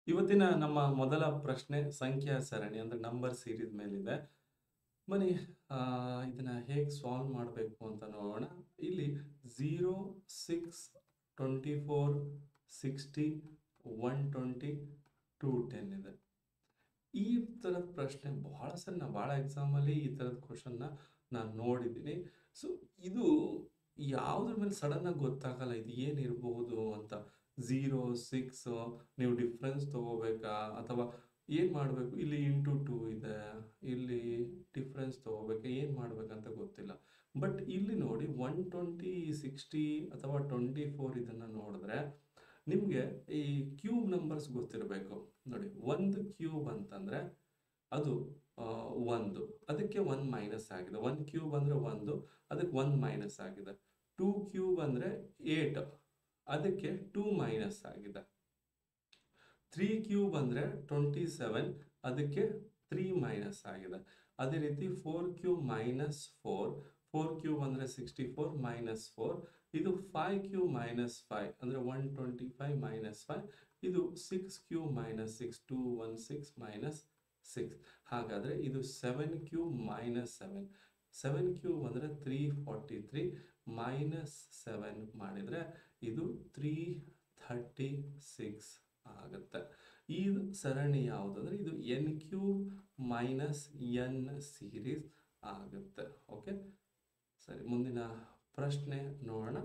ಇವತ್ತಿನ ನಮ್ಮ ಮೊದಲ ಪ್ರಶ್ನೆ ಸಂಖ್ಯಾ ಸರಣಿ ಅಂದ್ರೆ ನಂಬರ್ ಸೀರೀಸ್ ಮೇಲಿದೆ ಬನ್ನಿ ಆ, ಇದನ್ನ ಹೇಗೆ ಸಾಲ್ವ್ ಮಾಡಬೇಕು ಅಂತ ನೋಡೋಣ ಇಲ್ಲಿ zero six twenty four sixty one twenty two ten ಇದೆ ಈ ಥರದ ಪ್ರಶ್ನೆ ಬಹಳ ಸರಿ ನಾ ಭಾಳ ಎಕ್ಸಾಮಲ್ಲಿ ಈ ಥರದ ಕ್ವಶನ್ನ ನಾನು ನೋಡಿದ್ದೀನಿ ಸೊ ಇದು ಯಾವುದ್ರ ಮೇಲೆ ಸಡನ್ನಾಗಿ ಗೊತ್ತಾಗಲ್ಲ ಇದು ಏನಿರಬಹುದು ಅಂತ ಝೀರೋ ಸಿಕ್ಸ್ ನೀವು ಡಿಫ್ರೆನ್ಸ್ ತಗೋಬೇಕಾ ಅಥವಾ ಏನು ಮಾಡಬೇಕು ಇಲ್ಲಿ ಇಂಟು ಟೂ ಇದೆ ಇಲ್ಲಿ ಡಿಫ್ರೆನ್ಸ್ ತಗೋಬೇಕಾ ಏನು ಮಾಡ್ಬೇಕಂತ ಗೊತ್ತಿಲ್ಲ ಬಟ್ ಇಲ್ಲಿ ನೋಡಿ ಒನ್ ಟ್ವೆಂಟಿ ಸಿಕ್ಸ್ಟಿ ಅಥವಾ ಟ್ವೆಂಟಿ ಫೋರ್ ಇದನ್ನು ನೋಡಿದ್ರೆ ನಿಮಗೆ ಈ ಕ್ಯೂಬ್ ನಂಬರ್ಸ್ ಗೊತ್ತಿರಬೇಕು ನೋಡಿ ಒಂದು ಕ್ಯೂಬ್ ಅಂತಂದರೆ ಅದು ಆ, ಒಂದು ಅದಕ್ಕೆ ಒನ್ ಮೈನಸ್ ಆಗಿದೆ ಒನ್ ಕ್ಯೂಬ್ ಅಂದರೆ ಒಂದು ಅದಕ್ಕೆ ಒನ್ ಮೈನಸ್ ಆಗಿದೆ ಟೂ ಕ್ಯೂಬ್ ಅಂದರೆ ಏಟ್ ಅದಕ್ಕೆ ಟೂ ಮೈನಸ್ ಆಗಿದೆ ತ್ರೀ ಕ್ಯೂಬ್ ಅಂದರೆ ಟ್ವೆಂಟಿ ಸೆವೆನ್ ಅದಕ್ಕೆ ತ್ರೀ ಮೈನಸ್ ಆಗಿದೆ ಅದೇ ರೀತಿ four cube minus four four cube ಅಂದರೆ ಸಿಕ್ಸ್ಟಿ ಫೋರ್ ಮೈನಸ್ ಫೋರ್ ಇದು ಫೈವ್ ಕ್ಯೂಬ್ ಮೈನಸ್ ಫೈವ್ ಅಂದರೆ one twenty five minus five ಇದು six cube minus six two one six minus six ಹಾಗಾದರೆ ಇದು seven cube minus seven seven cube ಅಂದರೆ three forty three minus seven ಮಾಡಿದರೆ ಇದು three thirty six ಆಗುತ್ತೆ ಈ ಸರಣಿ ಯಾವುದಂದ್ರೆ ಇದು N cube minus N series ಆಗುತ್ತೆ ಓಕೆ ಸರಿ ಮುಂದಿನ ಪ್ರಶ್ನೆ ನೋಡೋಣ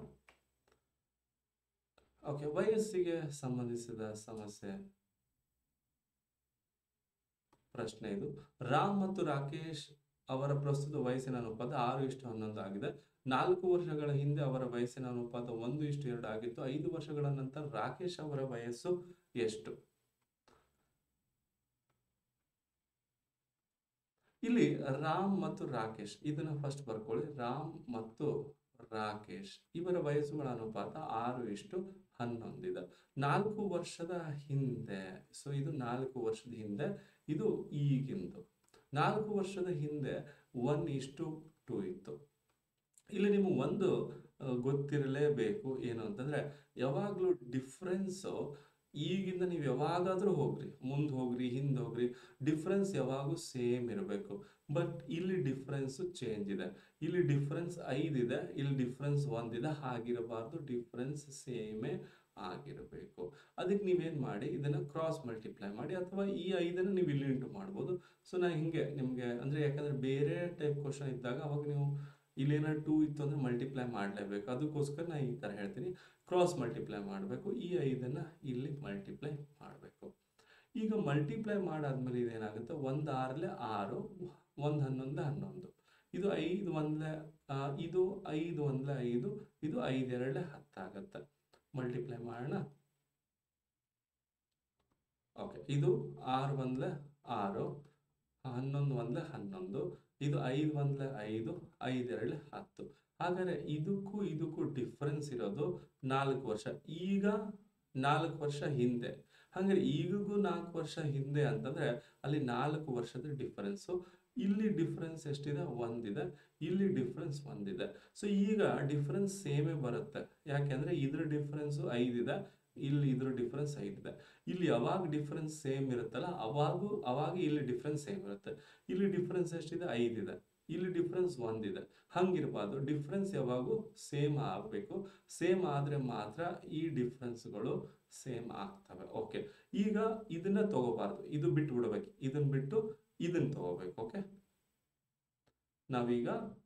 ಓಕೆ ವಯಸ್ಸಿಗೆ ಸಂಬಂಧಿಸಿದ ಸಮಸ್ಯೆ ಪ್ರಶ್ನೆ ಇದು ರಾಮ್ ಮತ್ತು ರಾಕೇಶ್ ಅವರ ಪ್ರಸ್ತುತ ವಯಸ್ಸಿನ ಅನುಪಾತ ಆರು ಇಷ್ಟು ಹನ್ನೊಂದು ಆಗಿದೆ ನಾಲ್ಕು ವರ್ಷಗಳ ಹಿಂದೆ ಅವರ ವಯಸ್ಸಿನ ಅನುಪಾತ ಒಂದು ಇಷ್ಟು ಎರಡು ಆಗಿತ್ತು ಐದು ವರ್ಷಗಳ ನಂತರ ರಾಕೇಶ್ ಅವರ ವಯಸ್ಸು ಎಷ್ಟು ಇಲ್ಲಿ ರಾಮ್ ಮತ್ತು ರಾಕೇಶ್ ಇದನ್ನ ಫಸ್ಟ್ ಬರ್ಕೊಳ್ಳಿ ರಾಮ್ ಮತ್ತು ರಾಕೇಶ್ ಇವರ ವಯಸ್ಸುಗಳ ಅನುಪಾತ ಆರು ಇಷ್ಟು ಹನ್ನೊಂದಿದೆ ನಾಲ್ಕು ವರ್ಷದ ಹಿಂದೆ ಸೊ ಇದು ನಾಲ್ಕು ವರ್ಷದ ಹಿಂದೆ ಇದು ಈಗಿಂದು ನಾಲ್ಕು ವರ್ಷದ ಹಿಂದೆ ಒನ್ ಇಷ್ಟು ಟೂ ಇತ್ತು ಇಲ್ಲಿ ನಿಮಗೆ ಒಂದು ಆ, ಗೊತ್ತಿರಲೇಬೇಕು ಏನು ಅಂತಂದ್ರೆ ಯಾವಾಗಲೂ ಡಿಫ್ರೆನ್ಸು ಈಗಿಂದ ನೀವು ಯಾವಾಗಾದ್ರೂ ಹೋಗ್ರಿ ಮುಂದೆ ಹೋಗ್ರಿ ಹಿಂದೆ ಹೋಗ್ರಿ ಡಿಫ್ರೆನ್ಸ್ ಯಾವಾಗೂ ಸೇಮ್ ಇರಬೇಕು ಬಟ್ ಇಲ್ಲಿ ಡಿಫ್ರೆನ್ಸ್ ಚೇಂಜ್ ಇದೆ ಇಲ್ಲಿ ಡಿಫ್ರೆನ್ಸ್ ಐದಿದೆ ಇಲ್ಲಿ ಡಿಫ್ರೆನ್ಸ್ ಒಂದಿದೆ ಹಾಗಿರಬಾರ್ದು ಡಿಫ್ರೆನ್ಸ್ ಸೇಮೇ ಆಗಿರಬೇಕು ಅದಕ್ಕೆ ನೀವೇನು ಮಾಡಿ ಇದನ್ನು ಕ್ರಾಸ್ ಮಲ್ಟಿಪ್ಲೈ ಮಾಡಿ ಅಥವಾ ಈ ಐದನ್ನು ನೀವು ಇಲ್ಲಿ ಇಂಟು ಮಾಡ್ಬೋದು ಸೊ ನಾ ಹಿಂಗೆ ನಿಮಗೆ ಅಂದರೆ ಯಾಕಂದರೆ ಬೇರೆ ಟೈಪ್ ಕ್ವಶನ್ ಇದ್ದಾಗ ಅವಾಗ ನೀವು ಇಲ್ಲೇನಾದ್ರು ಟೂ ಇತ್ತು ಅಂದರೆ ಮಲ್ಟಿಪ್ಲೈ ಮಾಡಲೇಬೇಕು ಅದಕ್ಕೋಸ್ಕರ ನಾನು ಈ ಥರ ಹೇಳ್ತೀನಿ ಕ್ರಾಸ್ ಮಲ್ಟಿಪ್ಲೈ ಮಾಡಬೇಕು ಈ ಐದನ್ನು ಇಲ್ಲಿ ಮಲ್ಟಿಪ್ಲೈ ಮಾಡಬೇಕು ಈಗ ಮಲ್ಟಿಪ್ಲೈ ಮಾಡಾದ್ಮೇಲೆ ಇದೇನಾಗುತ್ತೆ ಒಂದು ಆರಲೆ ಆರು ಒಂದು ಹನ್ನೊಂದು ಹನ್ನೊಂದು ಇದು ಐದು ಒಂದಲೆ ಆ, ಇದು ಐದು ಒಂದಲೆ ಐದು ಇದು ಐದು ಎರಡಲೆ ಹತ್ತಾಗತ್ತೆ ಮಲ್ಟಿಪ್ಲೈ ಮಾಡೋಣ ಓಕೆ ಇದು ಆರು ಒಂದಲೆ ಆರು ಹನ್ನೊಂದು ಒಂದಲೆ ಹನ್ನೊಂದು ಇದು ಐದು ಒಂದಲೆ ಐದು ಐದು ಎರಡಲೆ ಹತ್ತು ಹಾಗಾದರೆ ಇದಕ್ಕೂ ಇದಕ್ಕೂ ಡಿಫ್ರೆನ್ಸ್ ಇರೋದು ನಾಲ್ಕು ವರ್ಷ ಈಗ ನಾಲ್ಕು ವರ್ಷ ಹಿಂದೆ ಹಾಗಾದ್ರೆ ಈಗಿಗೂ ನಾಲ್ಕು ವರ್ಷ ಹಿಂದೆ ಅಂತಂದ್ರೆ ಅಲ್ಲಿ ನಾಲ್ಕು ವರ್ಷದ ಡಿಫರೆನ್ಸು ಇಲ್ಲಿ ಡಿಫ್ರೆನ್ಸ್ ಎಷ್ಟಿದೆ ಒಂದಿದೆ ಇಲ್ಲಿ ಡಿಫ್ರೆನ್ಸ್ ಒಂದಿದೆ ಸೊ ಈಗ ಡಿಫ್ರೆನ್ಸ್ ಸೇಮೇ ಬರುತ್ತೆ ಯಾಕೆಂದ್ರೆ ಇದ್ರ ಡಿಫ್ರೆನ್ಸು ಐದಿದೆ ಇಲ್ಲಿ ಇದ್ರ ಡಿಫ್ರೆನ್ಸ್ ಐದಿದೆ ಇಲ್ಲಿ ಯಾವಾಗ ಡಿಫ್ರೆನ್ಸ್ ಸೇಮ್ ಇರುತ್ತಲ್ಲ ಅವಾಗೂ ಅವಾಗ ಇಲ್ಲಿ ಡಿಫ್ರೆನ್ಸ್ ಸೇಮ್ ಇರುತ್ತೆ ಇಲ್ಲಿ ಡಿಫ್ರೆನ್ಸ್ ಎಷ್ಟಿದೆ ಐದಿದೆ ಇಲ್ಲಿ ಡಿಫ್ರೆನ್ಸ್ ಒಂದಿದೆ ಹಂಗಿರಬಾರ್ದು ಡಿಫ್ರೆನ್ಸ್ ಯಾವಾಗೂ ಸೇಮ್ ಆಗಬೇಕು ಸೇಮ್ ಆದರೆ ಮಾತ್ರ ಈ ಡಿಫ್ರೆನ್ಸ್ಗಳು ಸೇಮ್ ಆಗ್ತವೆ ಓಕೆ ಈಗ ಇದನ್ನ ತಗೋಬಾರ್ದು ಇದು ಬಿಟ್ಟು ಬಿಡ್ಬೇಕು ಇದನ್ನ ಬಿಟ್ಟು ಇದನ್ನ ತಗೋಬೇಕು ಓಕೆ ನಾವೀಗ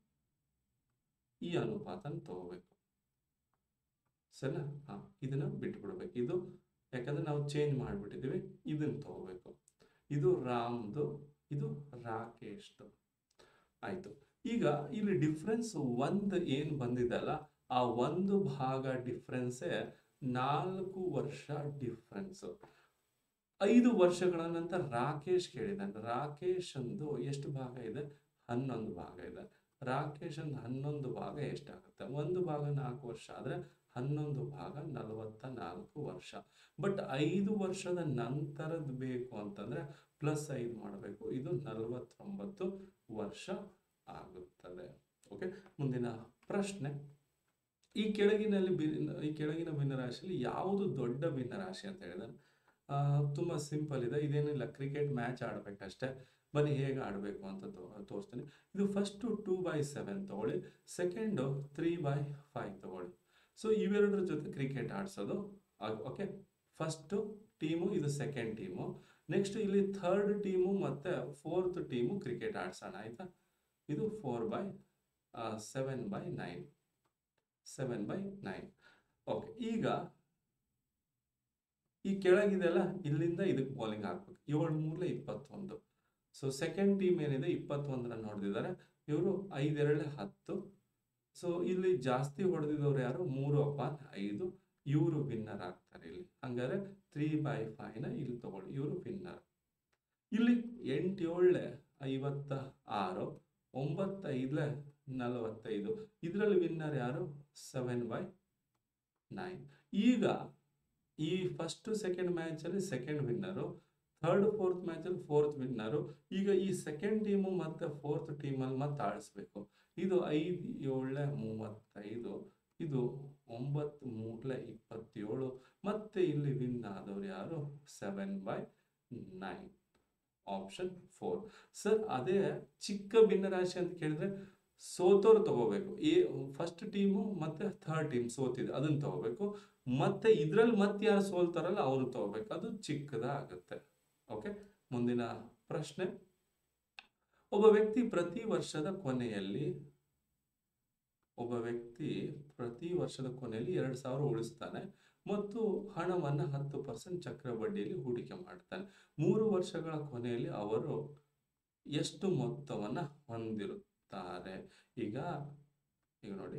ಈ ಅನುಪಾತನ ತಗೋಬೇಕು ಸರಿನಾ ಹಾ ಇದನ್ನ ಬಿಟ್ಟು ಬಿಡ್ಬೇಕು ಇದು ಯಾಕಂದ್ರೆ ನಾವು ಚೇಂಜ್ ಮಾಡಿಬಿಟ್ಟಿದ್ದೀವಿ ಇದನ್ನ ತಗೋಬೇಕು ಇದು ರಾಮ್ದು ಇದು ರಾಕೇಶ್ದು ಆಯ್ತು ಈಗ ಇಲ್ಲಿ ಡಿಫ್ರೆನ್ಸ್ ಒಂದು ಏನು ಬಂದಿದೆಲ್ಲ ಆ ಒಂದು ಭಾಗ ಡಿಫ್ರೆನ್ಸೇ ನಾಲ್ಕು ವರ್ಷ ಡಿಫ್ರೆನ್ಸ್ ಐದು ವರ್ಷಗಳ ನಂತರ ರಾಕೇಶ್ ಕೇಳಿದ್ದಾನೆ ರಾಕೇಶ್ ಅಂದು ಎಷ್ಟು ಭಾಗ ಇದೆ ಹನ್ನೊಂದು ಭಾಗ ಇದೆ ರಾಕೇಶ್ ಅಂದು ಹನ್ನೊಂದು ಭಾಗ ಎಷ್ಟಾಗುತ್ತೆ ಒಂದು ಭಾಗ ನಾಲ್ಕು ವರ್ಷ ಆದರೆ ಹನ್ನೊಂದು ಭಾಗ ನಲವತ್ತ ನಾಲ್ಕು ವರ್ಷ ಬಟ್ ಐದು ವರ್ಷದ ನಂತರದ್ದು ಬೇಕು ಅಂತಂದ್ರೆ ಪ್ಲಸ್ ಐದು ಮಾಡಬೇಕು ಇದು ನಲವತ್ತೊಂಬತ್ತು ವರ್ಷ ಆಗುತ್ತದೆ ಓಕೆ ಮುಂದಿನ ಪ್ರಶ್ನೆ ಈ ಕೆಳಗಿನಲ್ಲಿ ಬಿ ಈ ಕೆಳಗಿನ ಭಿನ್ನರಾಶಿಯಲ್ಲಿ ಯಾವುದು ದೊಡ್ಡ ಭಿನ್ನರಾಶಿ ಅಂತ ಹೇಳಿದ್ರೆ ಆ, ತುಂಬಾ ಸಿಂಪಲ್ ಇದೆ ಇದೇನಿಲ್ಲ ಕ್ರಿಕೆಟ್ ಮ್ಯಾಚ್ ಆಡ್ಬೇಕಷ್ಟೇ ಬನ್ನಿ ಹೇಗೆ ಆಡಬೇಕು ಅಂತ ತೋ ತೋರಿಸ್ತೀನಿ ಇದು ಫಸ್ಟು ಟೂ ಬೈ ಸೆವೆನ್ ತಗೊಳ್ಳಿ ಸೆಕೆಂಡು ತ್ರೀ ಬೈ ಫೈವ್ ತಗೊಳ್ಳಿ ಸೊ ಇವೆರಡರ ಜೊತೆ ಕ್ರಿಕೆಟ್ ಆಡಿಸೋದು ಓಕೆ ಫಸ್ಟು ಟೀಮು ಇದು ಸೆಕೆಂಡ್ ಟೀಮು ನೆಕ್ಸ್ಟ್ ಇಲ್ಲಿ ಥರ್ಡ್ ಟೀಮು ಮತ್ತು ಫೋರ್ತ್ ಟೀಮು ಕ್ರಿಕೆಟ್ ಆಡ್ಸೋಣ ಆಯಿತಾ ಇದು four by seven by nine seven by nine okay ಈಗ ಈ ಕೆಳಗಿದೆಲ್ಲ ಇಲ್ಲಿಂದ ಇದಕ್ಕೆ ಬೌಲಿಂಗ್ ಹಾಕ್ಬೇಕು ಏಳು ಮೂರಲೆ ಇಪ್ಪತ್ತೊಂದು ಸೊ ಸೆಕೆಂಡ್ ಟೀಮ್ ಏನಿದೆ ಇಪ್ಪತ್ತೊಂದು ರನ್ ಹೊಡೆದಿದ್ದಾರೆ ಇವರು ಐದೆರಳೆ ಹತ್ತು ಸೊ ಇಲ್ಲಿ ಜಾಸ್ತಿ ಹೊಡೆದಿದ್ದವ್ರು ಯಾರು ಮೂರು ಅಪಾನ್ ಐದು ಇವರು ವಿನ್ನರ್ ಆಗ್ತಾರೆ ಇಲ್ಲಿ ಹಂಗಾರೆ ತ್ರೀ ಬೈ ಫೈವ್ನ ಇಲ್ಲಿ ತಗೊಳ್ಳಿ ಇವರು ವಿನ್ನರ್ ಇಲ್ಲಿ ಎಂಟು ಏಳೆ ಐವತ್ತ ಆರು ಒಂಬತ್ತೈದಲೆ ನಲವತ್ತೈದು ಇದರಲ್ಲಿ ವಿನ್ನರ್ ಯಾರು ಸೆವೆನ್ ಬೈ ನೈನ್ ಈಗ ಈ ಫಸ್ಟ್ ಸೆಕೆಂಡ್ ಮ್ಯಾಚಲ್ಲಿ ಸೆಕೆಂಡ್ ವಿನ್ನರು ಥರ್ಡ್ ಫೋರ್ತ್ ಮ್ಯಾಚಲ್ಲಿ ಫೋರ್ತ್ ವಿನ್ನರು ಈಗ ಈ ಸೆಕೆಂಡ್ ಟೀಮು ಮತ್ತು ಫೋರ್ತ್ ಟೀಮಲ್ಲಿ ಮತ್ತೆ ಆಡಿಸ್ಬೇಕು ಇದು ಐದು ಏಳೆ ಮೂವತ್ತೈದು ಇದು ಒಂಬತ್ತು ಮೂರಲೆ ಇಪ್ಪತ್ತೇಳು ಮತ್ತೆ ಇಲ್ಲಿ ವಿನ್ ಆದವ್ರು ಯಾರು seven by nine option four sir ಅದೇ ಚಿಕ್ಕ ಭಿನ್ನರಾಶಿ ಅಂತ ಕೇಳಿದ್ರೆ ಸೋತೋರು ತಗೋಬೇಕು ಈ ಫಸ್ಟ್ ಟೀಮು ಮತ್ತೆ ಥರ್ಡ್ ಟೀಮ್ ಸೋತಿದೆ ಅದನ್ನ ತಗೋಬೇಕು ಮತ್ತೆ ಇದ್ರಲ್ಲಿ ಮತ್ತೆ ಯಾರು ಸೋಲ್ತಾರಲ್ಲ ಅವರು ತಗೋಬೇಕು ಅದು ಚಿಕ್ಕದಾಗುತ್ತೆ ಓಕೆ ಮುಂದಿನ ಪ್ರಶ್ನೆ ಒಬ್ಬ ವ್ಯಕ್ತಿ ಪ್ರತಿ ವರ್ಷದ ಕೊನೆಯಲ್ಲಿ ಒಬ್ಬ ವ್ಯಕ್ತಿ ಪ್ರತಿ ವರ್ಷದ ಕೊನೆಯಲ್ಲಿ ಎರಡು ಸಾವಿರ ಉಳಿಸ್ತಾನೆ ಮತ್ತು ಹಣವನ್ನು ಹತ್ತು ಪರ್ಸೆಂಟ್ ಚಕ್ರ ಬಡ್ಡಿಯಲ್ಲಿ ಹೂಡಿಕೆ ಮಾಡ್ತಾನೆ ಮೂರು ವರ್ಷಗಳ ಕೊನೆಯಲ್ಲಿ ಅವರು ಎಷ್ಟು ಮೊತ್ತವನ್ನು ಹೊಂದಿರುತ್ತಾರೆ ಈಗ ಈಗ ನೋಡಿ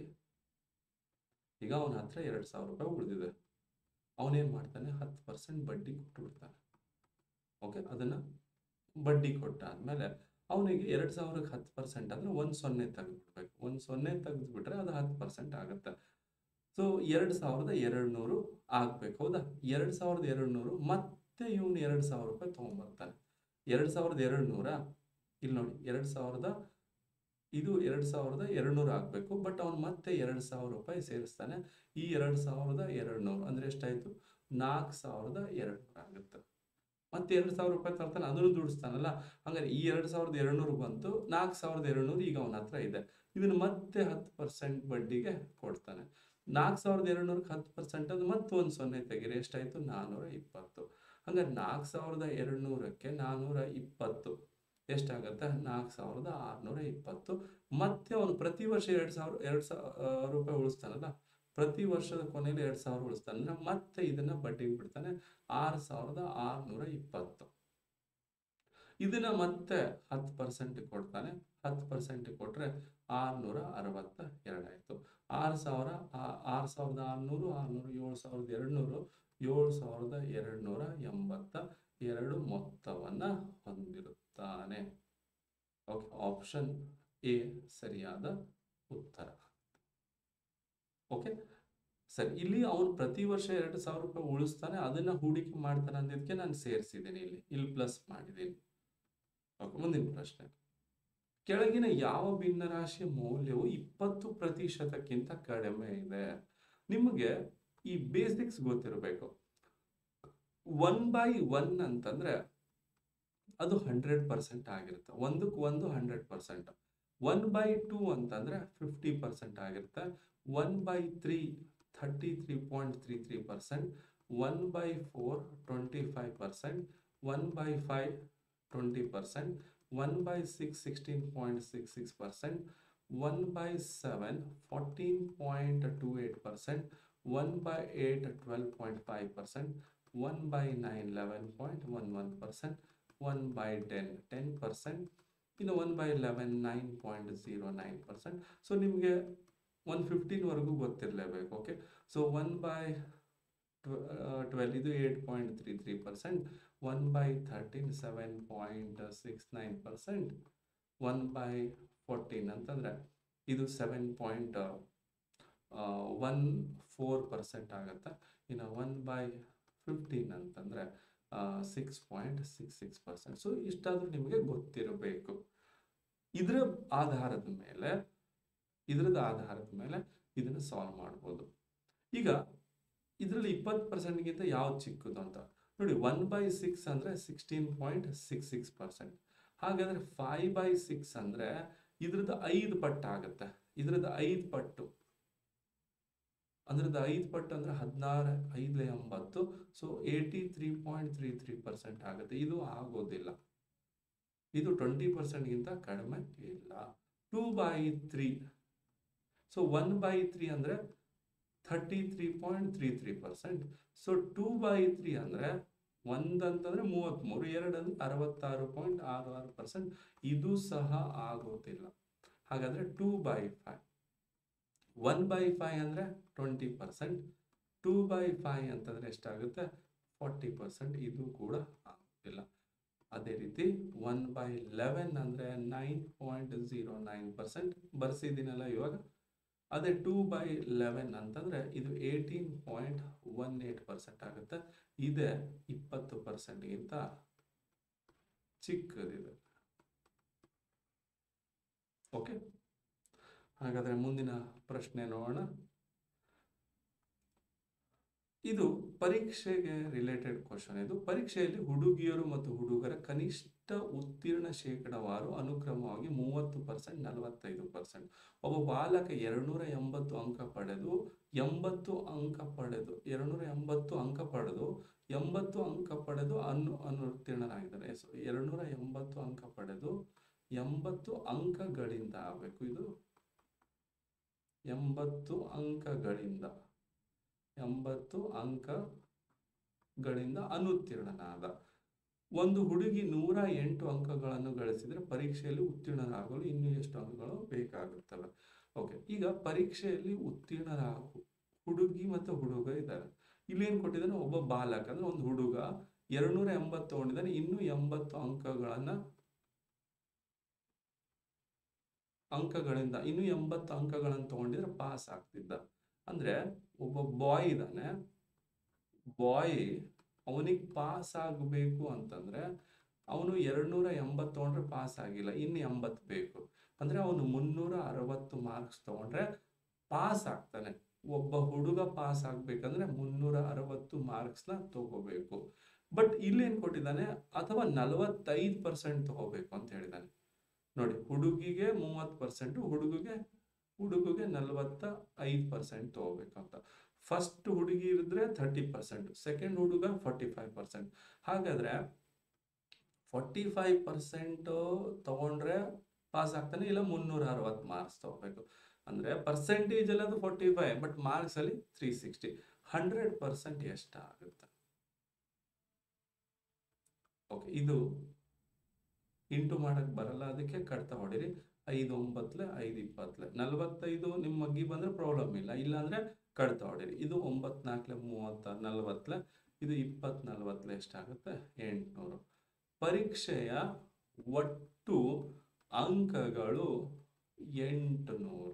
ಈಗ ಅವನ ಹತ್ರ ಎರಡು ಸಾವಿರ ರೂಪಾಯಿ ಉಳಿದಿದೆ ಅವನೇನು ಮಾಡ್ತಾನೆ ಹತ್ತು ಪರ್ಸೆಂಟ್ ಬಡ್ಡಿ ಕೊಟ್ಟು ಬಿಡ್ತಾನೆ ಓಕೆ ಅದನ್ನು ಬಡ್ಡಿ ಕೊಟ್ಟಾದ್ಮೇಲೆ ಅವನಿಗೆ ಎರಡು ಸಾವಿರಕ್ಕೆ ಹತ್ತು ಪರ್ಸೆಂಟ್ ಅಂದರೆ ಒಂದು ಸೊನ್ನೆ ತೆಗೆದುಬಿಡ್ಬೇಕು ಒಂದು ಸೊನ್ನೆ ತೆಗೆದುಬಿಟ್ರೆ ಅದು ಹತ್ತು ಪರ್ಸೆಂಟ್ ಆಗುತ್ತೆ ಸೊ ಎರಡು ಸಾವಿರದ ಎರಡು ನೂರು ಆಗ್ಬೇಕು ಹೌದಾ ಎರಡು ಸಾವಿರದ ಎರಡು ನೂರು ಮತ್ತೆ ಇವನು ಎರಡು ಸಾವಿರ ರೂಪಾಯಿ ತೊಗೊಂಬರ್ತಾನೆ ಎರಡು ಸಾವಿರದ ಎರಡು ನೂರ ಇಲ್ಲಿ ನೋಡಿ ಎರಡು ಸಾವಿರದ ಇದು ಎರಡು ಸಾವಿರದ ಎರಡು ನೂರು ಆಗಬೇಕು ಬಟ್ ಅವ್ನು ಮತ್ತೆ ಎರಡು ಸಾವಿರ ರೂಪಾಯಿ ಸೇರಿಸ್ತಾನೆ ಈ ಎರಡು ಸಾವಿರದ ಎರಡು ನೂರು ಅಂದರೆ ಎಷ್ಟಾಯಿತು ನಾಲ್ಕು ಸಾವಿರದ ಎರಡು ನೂರು ಆಗುತ್ತೆ ಮತ್ತೆ ಎರಡು ಸಾವಿರ ರೂಪಾಯಿ ತರ್ತಾನೆ ಅದನ್ನು ದುಡಿಸ್ತಾನಲ್ಲ ಹಂಗಾರೆ ಈ ಎರಡು ಸಾವಿರದ ಎರಡು ನೂರು ಬಂತು ನಾಲ್ಕು ಸಾವಿರದ ಎರಡು ನೂರು ಈಗ ಅವನ ಹತ್ರ ಇದೆ ಇದನ್ನು ಮತ್ತೆ ಹತ್ತು ಪರ್ಸೆಂಟ್ ಬಡ್ಡಿಗೆ ಕೊಡ್ತಾನೆ ನಾಲ್ಕು ಸಾವಿರದ ಎರಡು ನೂರಕ್ಕೆ ಹತ್ತು ಪರ್ಸೆಂಟ್ ಅದು ಮತ್ತೆ ಒಂದು ಸೊನ್ನೆ ತೆಗೀರಿ ಎಷ್ಟಾಯಿತು ನಾನ್ನೂರ ಇಪ್ಪತ್ತು ಹಂಗಾರೆ ನಾಲ್ಕು ಸಾವಿರದ ಎರಡು ನೂರಕ್ಕೆ ನಾನ್ನೂರ ಇಪ್ಪತ್ತು ಎಷ್ಟಾಗುತ್ತೆ ನಾಲ್ಕು ಸಾವಿರದ ಆರುನೂರ ಇಪ್ಪತ್ತು ಮತ್ತೆ ಅವನು ಪ್ರತಿ ವರ್ಷ ಎರಡು ಸಾವಿರ ಎರಡು ಸಾವಿರ ರೂಪಾಯಿ ಉಳಿಸ್ತಾನಲ್ಲ ಪ್ರತಿ ವರ್ಷದ ಕೊನೆಯಲ್ಲಿ ಎರಡು ಸಾವಿರ ಉಳಿಸ್ತಾನೆ ಅಂದ್ರೆ ಮತ್ತೆ ಇದನ್ನ ಬಡ್ಡಿಗೆ ಬಿಡ್ತಾನೆ ಆರು ಸಾವಿರದ ಆರುನೂರ ಇಪ್ಪತ್ತು ಇದನ್ನ ಮತ್ತೆ ಹತ್ತು ಪರ್ಸೆಂಟ್ ಕೊಡ್ತಾನೆ ಹತ್ತು ಪರ್ಸೆಂಟ್ ಕೊಟ್ರೆ ಆರುನೂರ ಅರವತ್ತ ಎರಡಾಯ್ತು ಆರು ಸಾವಿರ ಆರು ಸಾವಿರದ ಆರುನೂರು ಆರುನೂರು ಏಳು ಸಾವಿರದ ಎರಡು ನೂರು ಏಳು ಸಾವಿರದ ಎರಡು ನೂರ ಎಂಬತ್ತ ಎರಡು ಮೊತ್ತವನ್ನ ಹೊಂದಿರುತ್ತಾನೆ ಓಕೆ ಆಪ್ಷನ್ ಎ ಸರಿಯಾದ ಉತ್ತರ ಓಕೆ ಸರಿ ಇಲ್ಲಿ ಅವನು ಪ್ರತಿ ವರ್ಷ ಎರಡು ಸಾವಿರ ರೂಪಾಯಿ ಉಳಿಸ್ತಾನೆ ಅದನ್ನ ಹೂಡಿಕೆ ಮಾಡ್ತಾನೆ ಅಂದಿದ್ದಕ್ಕೆ ನಾನು ಸೇರಿಸಿದ್ದೀನಿ ಇಲ್ಲಿ ಇಲ್ಲಿ ಪ್ಲಸ್ ಮಾಡಿದ್ದೀನಿ ಓಕೆ ಮುಂದಿನ ಪ್ರಶ್ನೆ ಕೆಳಗಿನ ಯಾವ ಭಿನ್ನರಾಶಿಯ ಮೌಲ್ಯವು ಇಪ್ಪತ್ತು ಪ್ರತಿಶತಕ್ಕಿಂತ ಕಡಿಮೆ ಇದೆ ನಿಮಗೆ ಈ ಬೇಸಿಕ್ಸ್ ಗೊತ್ತಿರಬೇಕು ಒನ್ ಬೈ ಒನ್ ಅಂತಂದ್ರೆ ಅದು ಹಂಡ್ರೆಡ್ ಪರ್ಸೆಂಟ್ ಆಗಿರುತ್ತೆ ಒಂದಕ್ಕೆ ಒಂದು hundred percent one by two ಅಂತಂದ್ರೆ ಫಿಫ್ಟಿ ಪರ್ಸೆಂಟ್ ಆಗಿರುತ್ತೆ one by three thirty three point three three percent one by four twenty five percent one by five twenty percent one by six sixteen point six six percent one by seven fourteen point two eight percent one by eight twelve point five percent one by nine eleven point one one percent one by ten ten percent ಇನ್ನು one by eleven nine point zero nine percent so ನಿಮಗೆ one ಫಿಫ್ಟೀನ್ವರೆಗೂ ಗೊತ್ತಿರಲೇಬೇಕು okay so one by twelve ಇದು eight point three three percent one by thirteen seven point six nine percent one by fourteen ಅಂತಂದರೆ ಇದು seven point one four percent ಆಗುತ್ತೆ ಇನ್ನು one by fifteen ಅಂತಂದರೆ six point six six percent so ಇಷ್ಟಾದರೂ ನಿಮಗೆ ಗೊತ್ತಿರಬೇಕು ಇದರ ಆಧಾರದ ಮೇಲೆ ಇದರದ ಆಧಾರದ ಮೇಲೆ ಇದನ್ನು ಸಾಲ್ವ್ ಮಾಡ್ಬೋದು ಈಗ ಇದರಲ್ಲಿ ಇಪ್ಪತ್ತು ಪರ್ಸೆಂಟ್ಗಿಂತ ಯಾವ್ದು ಚಿಕ್ಕದು ಅಂತ ನೋಡಿ ಒನ್ ಬೈ ಸಿಕ್ಸ್ ಅಂದರೆ sixteen point six six percent ಹಾಗಾದರೆ ಫೈವ್ ಬೈ ಸಿಕ್ಸ್ ಅಂದರೆ ಇದ್ರದ್ದು ಐದು ಪಟ್ಟು ಆಗುತ್ತೆ ಇದ್ರದ್ದು ಐದು ಪಟ್ಟು ಅದ್ರದ್ದು ಐದು ಪಟ್ಟು ಅಂದರೆ ಹದಿನಾರು ಐದು ಎಂಬತ್ತು so eighty three point three three percent ಆಗುತ್ತೆ ಇದು ಆಗೋದಿಲ್ಲ ಇದು ಟ್ವೆಂಟಿ ಪರ್ಸೆಂಟ್ಗಿಂತ ಕಡಿಮೆ ಇಲ್ಲ two by three so one by three ಅಂದರೆ thirty three point three three percent so two by three ಅಂದರೆ ಒಂದಂತಂದರೆ ಮೂವತ್ತ್ಮೂರು ಎರಡು ಅಂದರೆ ಅರವತ್ತಾರು ಪಾಯಿಂಟ್ ಆರು ಆರು ಪರ್ಸೆಂಟ್ ಇದು ಸಹ ಆಗೋದಿಲ್ಲ ಹಾಗಾದರೆ two by five one by five ಅಂದರೆ twenty percent two by five ಅಂತಂದರೆ ಎಷ್ಟಾಗುತ್ತೆ ಫಾರ್ಟಿ ಪರ್ಸೆಂಟ್ ಇದು ಕೂಡ ಆಗೋದಿಲ್ಲ ಅದೇ ರೀತಿ ಒನ್ ಬೈ ಲೆವೆನ್ ಅಂದರೆ nine point zero nine percent ಬರ್ಸಿದ್ದೀನಲ್ಲ ಇವಾಗ ಅದೇ ಟೂ ಬೈ ಲೆವೆನ್ ಅಂತಂದರೆ ಇದು eighteen point one eight percent ಆಗುತ್ತೆ ಇದೆ ಇಪ್ಪತ್ತು ಪರ್ಸೆಂಟ್ಗಿಂತ ಚಿಕ್ಕದಿದೆ ಓಕೆ ಹಾಗಾದರೆ ಮುಂದಿನ ಪ್ರಶ್ನೆ ನೋಡೋಣ ಇದು ಪರೀಕ್ಷೆಗೆ ರಿಲೇಟೆಡ್ ಕ್ವಶನ್ ಇದು ಪರೀಕ್ಷೆಯಲ್ಲಿ ಹುಡುಗಿಯರು ಮತ್ತು ಹುಡುಗರ ಕನಿಷ್ಠ ಉತ್ತೀರ್ಣ ಶೇಕಡವಾರು ಅನುಕ್ರಮವಾಗಿ ಮೂವತ್ತು ಪರ್ಸೆಂಟ್ ನಲವತ್ತೈದು ಪರ್ಸೆಂಟ್ ಒಬ್ಬ ಬಾಲಕ ಎರಡುನೂರ ಎಂಬತ್ತು ಅಂಕ ಪಡೆದು ಎಂಬತ್ತು ಅಂಕ ಪಡೆದು ಎರಡುನೂರ ಎಂಬತ್ತು ಅಂಕ ಪಡೆದು ಎಂಬತ್ತು ಅಂಕ ಪಡೆದು ಅನು ಅನುತ್ತೀರ್ಣನಾಗಿದ್ದಾನೆ ಸೊ ಎರಡುನೂರ ಎಂಬತ್ತು ಅಂಕ ಪಡೆದು ಎಂಬತ್ತು ಅಂಕಗಳಿಂದ ಆಗಬೇಕು ಇದು ಎಂಬತ್ತು ಅಂಕಗಳಿಂದ ಎಂಬತ್ತು ಅಂಕಗಳಿಂದ ಅನುತ್ತೀರ್ಣನಾದ ಒಂದು ಹುಡುಗಿ ನೂರ ಎಂಟು ಅಂಕಗಳನ್ನು ಗಳಿಸಿದರೆ ಪರೀಕ್ಷೆಯಲ್ಲಿ ಉತ್ತೀರ್ಣರಾಗಲು ಇನ್ನೂ ಎಷ್ಟು ಅಂಕಗಳು ಬೇಕಾಗುತ್ತವೆ ಓಕೆ ಈಗ ಪರೀಕ್ಷೆಯಲ್ಲಿ ಉತ್ತೀರ್ಣರಾಗು ಹುಡುಗಿ ಮತ್ತು ಹುಡುಗ ಇದ್ದಾರೆ ಇಲ್ಲೇನು ಕೊಟ್ಟಿದ್ದಾನೆ ಒಬ್ಬ ಬಾಲಕ ಅಂದ್ರೆ ಒಂದು ಹುಡುಗ ಎರಡ್ನೂರ ಎಂಬತ್ತು ತಗೊಂಡಿದ್ದಾನೆ ಇನ್ನೂ ಎಂಬತ್ತು ಅಂಕಗಳನ್ನ ಅಂಕಗಳಿಂದ ಇನ್ನೂ ಎಂಬತ್ತು ಅಂಕಗಳನ್ನು ತಗೊಂಡಿದ್ರೆ ಪಾಸ್ ಆಗ್ತಿದ್ದ ಅಂದ್ರೆ ಒಬ್ಬ ಬಾಯ್ ಇದ್ದಾನೆ ಬಾಯ್ ಅವನಿಗೆ ಪಾಸ್ ಆಗಬೇಕು ಅಂತಂದ್ರೆ ಅವನು ಎರಡ್ನೂರ ಎಂಬತ್ತು ತಗೊಂಡ್ರೆ ಪಾಸ್ ಆಗಿಲ್ಲ ಇನ್ನು ಎಂಬತ್ತು ಬೇಕು ಅಂದ್ರೆ ಅವನು ಮುನ್ನೂರ ಅರವತ್ತು ಮಾರ್ಕ್ಸ್ ತಗೊಂಡ್ರೆ ಪಾಸ್ ಆಗ್ತಾನೆ ಒಬ್ಬ ಹುಡುಗ ಪಾಸ್ ಆಗ್ಬೇಕಂದ್ರೆ ಮುನ್ನೂರ ಅರವತ್ತು ಮಾರ್ಕ್ಸ್ನ ತಗೋಬೇಕು ಬಟ್ ಇಲ್ಲೇನು ಕೊಟ್ಟಿದ್ದಾನೆ ಅಥವಾ ನಲವತ್ತೈದು ಪರ್ಸೆಂಟ್ ತಗೋಬೇಕು ಅಂತ ಹೇಳಿದ್ದಾನೆ ನೋಡಿ ಹುಡುಗಿಗೆ ಮೂವತ್ತು ಪರ್ಸೆಂಟ್ ಹುಡುಗಿಗೆ ಹುಡುಗಿಗೆ ನಲವತ್ತ ಐದು ಪರ್ಸೆಂಟ್ ತಗೋಬೇಕು ಅಂತ ಫಸ್ಟ್ ಹುಡುಗಿ ಇರಿದ್ರೆ ಥರ್ಟಿ ಪರ್ಸೆಂಟ್ ಸೆಕೆಂಡ್ ಹುಡುಗ ಫಾರ್ಟಿ ಫೈವ್ ಪರ್ಸೆಂಟ್ ಹಾಗಾದ್ರೆ ಫಾರ್ಟಿ ಫೈವ್ ಪರ್ಸೆಂಟ್ ತಗೊಂಡ್ರೆ ಪಾಸ್ ಆಗ್ತಾನೆ ಇಲ್ಲ ಮುನ್ನೂರ ಅರವತ್ತು ಮಾರ್ಕ್ಸ್ ತಗೋಬೇಕು ಅಂದ್ರೆ ಪರ್ಸೆಂಟೇಜ್ ಅಲ್ಲಿ ಅದು ಫಾರ್ಟಿ ಫೈವ್ ಬಟ್ ಮಾರ್ಕ್ಸ್ ಅಲ್ಲಿ ತ್ರೀ ಸಿಕ್ಸ್ಟಿ ಹಂಡ್ರೆಡ್ ಪರ್ಸೆಂಟ್ ಎಷ್ಟಾಗುತ್ತೆ ಓಕೆ ಇದು ಇಂಟು ಮಾಡಕ್ ಬರಲ್ಲ ಅದಕ್ಕೆ ಕಡ್ತಾ ಹೊಡಿರಿ ಐದು ಒಂಬತ್ಲೆ ಐದು ಇಪ್ಪತ್ಲೆ ನಲವತ್ತೈದು ನಿಮ್ಮ ಮಗ್ಗಿ ಬಂದ್ರೆ ಪ್ರಾಬ್ಲಮ್ ಇಲ್ಲ ಇಲ್ಲಾಂದ್ರೆ ಕಡ್ತಾ ಹೊಡಿರಿ ಇದು ಒಂಬತ್ನಾಲ್ಕಲೆ ಮೂವತ್ತ ನಲವತ್ಲೆ ಇದು ಇಪ್ಪತ್ ನಲವತ್ಲೆ ಎಷ್ಟಾಗುತ್ತೆ ಎಂಟುನೂರು ಪರೀಕ್ಷೆಯ ಒಟ್ಟು ಅಂಕಗಳು ಎಂಟುನೂರು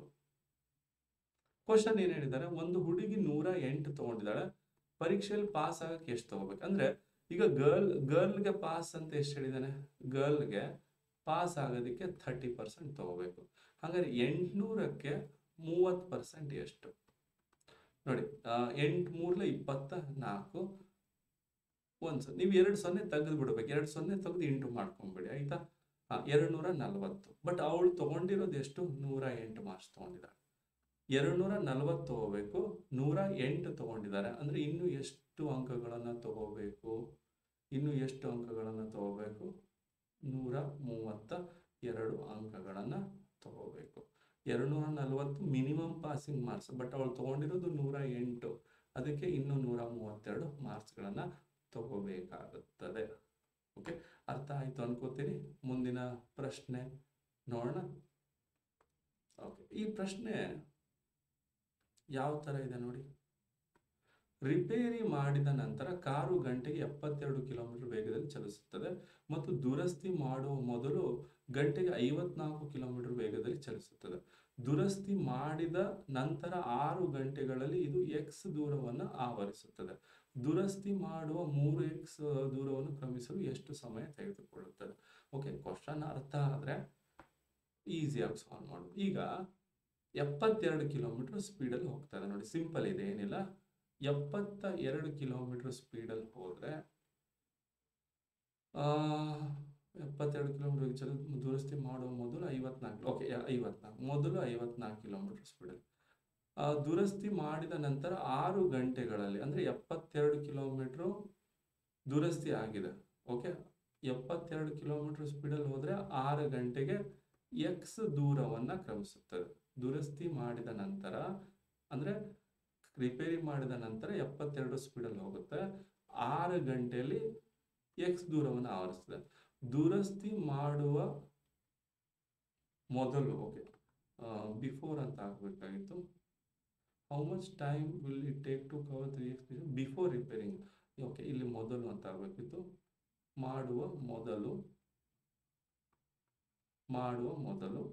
ಕ್ವಶನ್ ಏನ್ ಹೇಳಿದ್ದಾರೆ ಒಂದು ಹುಡುಗಿ ನೂರ ಎಂಟು ತಗೊಂಡಿದ್ದಾಳೆ ಪರೀಕ್ಷೆಯಲ್ಲಿ ಪಾಸ್ ಆಗಕ್ಕೆ ಎಷ್ಟು ತಗೋಬೇಕು ಅಂದ್ರೆ ಈಗ ಗರ್ಲ್ ಗರ್ಲ್ಗೆ ಪಾಸ್ ಅಂತ ಎಷ್ಟು ಹೇಳಿದಾನೆ ಗರ್ಲ್ಗೆ ಪಾಸ್ ಆಗೋದಕ್ಕೆ ಥರ್ಟಿ ಪರ್ಸೆಂಟ್ ತಗೋಬೇಕು ಹಾಗಾದ್ರೆ ಎಂಟುನೂರಕ್ಕೆ ಮೂವತ್ತು ಪರ್ಸೆಂಟ್ ಎಷ್ಟು ನೋಡಿ ಎಂಟು ಮೂರ್ಲೆ ಇಪ್ಪತ್ತ ನಾಲ್ಕು ಒಂದು ಸೊನ್ನೆ ನೀವು ಎರಡು ಸೊನ್ನೆ ತೆಗೆದು ಬಿಡ್ಬೇಕು ಎರಡು ಸೊನ್ನೆ ತೆಗೆದು ಇಂಟು ಮಾಡ್ಕೊಂಬಿಡಿ ಆಯ್ತಾ ಹಾಂ ಎರಡು ನೂರ ನಲ್ವತ್ತು ಬಟ್ ಅವಳು ತಗೊಂಡಿರೋದು ಎಷ್ಟು ನೂರ ಎಂಟು ಮಾರ್ಕ್ಸ್ ತಗೊಂಡಿದ್ದಾಳೆ ಎರಡು ನೂರ ನಲ್ವತ್ತು ತಗೋಬೇಕು ನೂರ ಎಂಟು ತಗೊಂಡಿದ್ದಾರೆ ಅಂದ್ರೆ ಇನ್ನು ಎಷ್ಟು ಅಂಕಗಳನ್ನು ತಗೋಬೇಕು ಇನ್ನು ಎಷ್ಟು ಅಂಕಗಳನ್ನು ತಗೋಬೇಕು ನೂರ ಮೂವತ್ತ ಎರಡು ಅಂಕಗಳನ್ನು ತಗೋಬೇಕು ಎರಡು ನೂರ ನಲ್ವತ್ತು ಮಿನಿಮಮ್ ಪಾಸಿಂಗ್ ಮಾರ್ಕ್ಸ್ ಬಟ್ ಅವಳು ತಗೊಂಡಿರೋದು ನೂರ ಎಂಟು ಅದಕ್ಕೆ ಇನ್ನು ನೂರ ಮೂವತ್ತೆರಡು ಮಾರ್ಕ್ಸ್ಗಳನ್ನು ತಗೋಬೇಕಾಗುತ್ತದೆ ಓಕೆ ಅರ್ಥ ಆಯ್ತು ಅನ್ಕೋತೀನಿ ಮುಂದಿನ ಪ್ರಶ್ನೆ ನೋಡೋಣ ಓಕೆ ಈ ಪ್ರಶ್ನೆ ಯಾವ ಥರ ಇದೆ ನೋಡಿ ರಿಪೇರಿ ಮಾಡಿದ ನಂತರ ಕಾರು ಗಂಟೆಗೆ ಎಪ್ಪತ್ತೆರಡು ಕಿಲೋಮೀಟರ್ ವೇಗದಲ್ಲಿ ಚಲಿಸುತ್ತದೆ ಮತ್ತು ದುರಸ್ತಿ ಮಾಡುವ ಮೊದಲು ಗಂಟೆಗೆ ಐವತ್ನಾಲ್ಕು ಕಿಲೋಮೀಟರ್ ವೇಗದಲ್ಲಿ ಚಲಿಸುತ್ತದೆ ದುರಸ್ತಿ ಮಾಡಿದ ನಂತರ ಆರು ಗಂಟೆಗಳಲ್ಲಿ ಇದು ಎಕ್ಸ್ ದೂರವನ್ನು ಆವರಿಸುತ್ತದೆ ದುರಸ್ತಿ ಮಾಡುವ ಮೂರು ಎಕ್ಸ್ ದೂರವನ್ನು ಕ್ರಮಿಸಲು ಎಷ್ಟು ಸಮಯ ತೆಗೆದುಕೊಳ್ಳುತ್ತದೆ ಓಕೆ ಕ್ವಶನ್ ಅರ್ಥ ಆದರೆ ಈಸಿಯಾಗಿ ಸಾಲ್ವ್ ಮಾಡೋದು ಈಗ ಎಪ್ಪತ್ತೆರಡು ಕಿಲೋಮೀಟರ್ ಸ್ಪೀಡಲ್ಲಿ ಹೋಗ್ತಾ ಇದೆ ನೋಡಿ ಸಿಂಪಲ್ ಇದೆ ಏನಿಲ್ಲ ಎಪ್ಪತ್ತ ಎರಡು ಕಿಲೋಮೀಟರ್ ಸ್ಪೀಡಲ್ಲಿ ಹೋದರೆ ಎಪ್ಪತ್ತೆರಡು ಕಿಲೋಮೀಟರ್ ವೇಗ ಚಲಿತ ದುರಸ್ತಿ ಮಾಡುವ ಮೊದಲು ಐವತ್ನಾಲ್ಕು ಓಕೆ ಐವತ್ನಾಲ್ಕು ಮೊದಲು ಐವತ್ನಾಲ್ಕು ಕಿಲೋಮೀಟರ್ ಸ್ಪೀಡಲ್ಲಿ ದುರಸ್ತಿ ಮಾಡಿದ ನಂತರ ಆರು ಗಂಟೆಗಳಲ್ಲಿ ಅಂದರೆ ಎಪ್ಪತ್ತೆರಡು ಕಿಲೋಮೀಟ್ರು ದುರಸ್ತಿ ಆಗಿದೆ ಓಕೆ ಎಪ್ಪತ್ತೆರಡು ಕಿಲೋಮೀಟರ್ ಸ್ಪೀಡಲ್ಲಿ ಹೋದರೆ ಆರು ಗಂಟೆಗೆ ಎಕ್ಸ್ ದೂರವನ್ನು ಕ್ರಮಿಸುತ್ತದೆ ದುರಸ್ತಿ ಮಾಡಿದ ನಂತರ ಅಂದರೆ ರಿಪೇರಿ ಮಾಡಿದ ನಂತರ ಎಪ್ಪತ್ತೆರಡು ಸ್ಪೀಡಲ್ಲಿ ಹೋಗುತ್ತೆ ಆರು ಗಂಟೆಯಲ್ಲಿ ಎಕ್ಸ್ ದೂರವನ್ನು ಆವರಿಸ್ತದೆ ದುರಸ್ತಿ ಮಾಡುವ ಮೊದಲು ಓಕೆ ಬಿಫೋರ್ ಅಂತ ಆಗಬೇಕಾಗಿತ್ತು how much time will it take to cover three X before repairing okay ಇಲ್ಲಿ ಮೊದಲು ಅಂತ ಆಗಬೇಕಿತ್ತು ಮಾಡುವ ಮೊದಲು ಮಾಡುವ ಮೊದಲು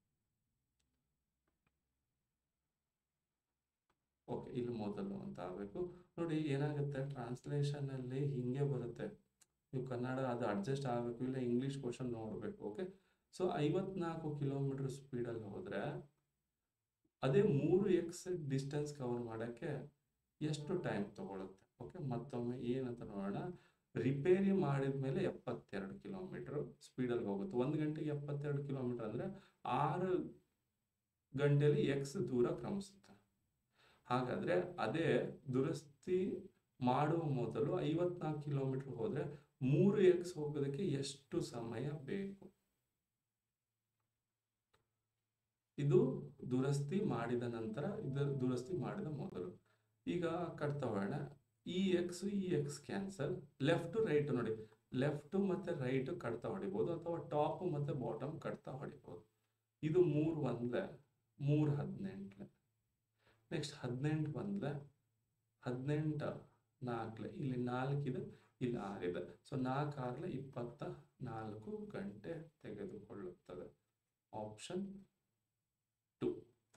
ಓಕೆ ಇಲ್ಲಿ ಮೊದಲು ಅಂತ ಆಗಬೇಕು ನೋಡಿ ಏನಾಗುತ್ತೆ ಟ್ರಾನ್ಸ್ಲೇಷನ್ ಅಲ್ಲಿ ಹಿಂಗೆ ಬರುತ್ತೆ ನೀವು ಕನ್ನಡ ಅದು ಅಡ್ಜಸ್ಟ್ ಆಗಬೇಕು ಇಲ್ಲ ಇಂಗ್ಲಿಷ್ ಕ್ವಶನ್ ನೋಡಬೇಕು ಓಕೆ ಸೊ ಐವತ್ನಾಲ್ಕು ಕಿಲೋಮೀಟರ್ ಸ್ಪೀಡಲ್ಲಿ ಹೋದರೆ ಅದೇ ಮೂರು ಎಕ್ಸ್ ಡಿಸ್ಟೆನ್ಸ್ ಕವರ್ ಮಾಡೋಕ್ಕೆ ಎಷ್ಟು ಟೈಮ್ ತಗೊಳುತ್ತೆ ಓಕೆ ಮತ್ತೊಮ್ಮೆ ಏನಂತ ನೋಡೋಣ ರಿಪೇರಿ ಮಾಡಿದ ಮೇಲೆ ಎಪ್ಪತ್ತೆರಡು ಕಿಲೋಮೀಟರ್ ಸ್ಪೀಡಲ್ಲಿ ಹೋಗುತ್ತೆ ಒಂದು ಗಂಟೆಗೆ ಎಪ್ಪತ್ತೆರಡು ಕಿಲೋಮೀಟರ್ ಅಂದರೆ ಆರು ಗಂಟೆಯಲ್ಲಿ ಎಕ್ಸ್ ದೂರ ಕ್ರಮಿಸುತ್ತೆ ಹಾಗಾದರೆ ಅದೇ ದುರಸ್ತಿ ಮಾಡುವ ಮೊದಲು ಐವತ್ನಾಲ್ಕು ಕಿಲೋಮೀಟರ್ ಹೋದರೆ ಮೂರು ಎಕ್ಸ್ ಹೋಗೋದಕ್ಕೆ ಎಷ್ಟು ಸಮಯ ಬೇಕು ಇದು ದುರಸ್ತಿ ಮಾಡಿದ ನಂತರ ಇದು ದುರಸ್ತಿ ಮಾಡಿದ ಮೊದಲು ಈಗ ಕಟ್ತಾ ಹೋಗೋಣ ಈ ಎಕ್ಸ್ ಈ ಎಕ್ಸ್ ಕ್ಯಾನ್ಸಲ್ ಲೆಫ್ಟ್ ರೈಟ್ ನೋಡಿ ಲೆಫ್ಟ್ ಮತ್ತೆ ರೈಟ್ ಕಟ್ತಾ ಹೊಡಿಬೋದು ಅಥವಾ ಟಾಪ್ ಮತ್ತೆ ಬಾಟಮ್ ಕಟ್ತಾ ಹೊಡಿಬೋದು ಇದು ಮೂರು ಒಂದ್ಲೆ ಮೂರು ಹದಿನೆಂಟ್ಲೆ ನೆಕ್ಸ್ಟ್ ಹದಿನೆಂಟು ಬಂದ್ಲೆ ಹದಿನೆಂಟು ನಾಲ್ಕಲೆ ಇಲ್ಲಿ ನಾಲ್ಕಿದೆ ಇಲ್ಲಿ ಆರಿದೆ ಸೊ ನಾಲ್ಕು ಆರ್ಲೆ ಇಪ್ಪತ್ತ ನಾಲ್ಕು ಗಂಟೆ ತೆಗೆದುಕೊಳ್ಳುತ್ತದೆ ಆಪ್ಷನ್ ಟು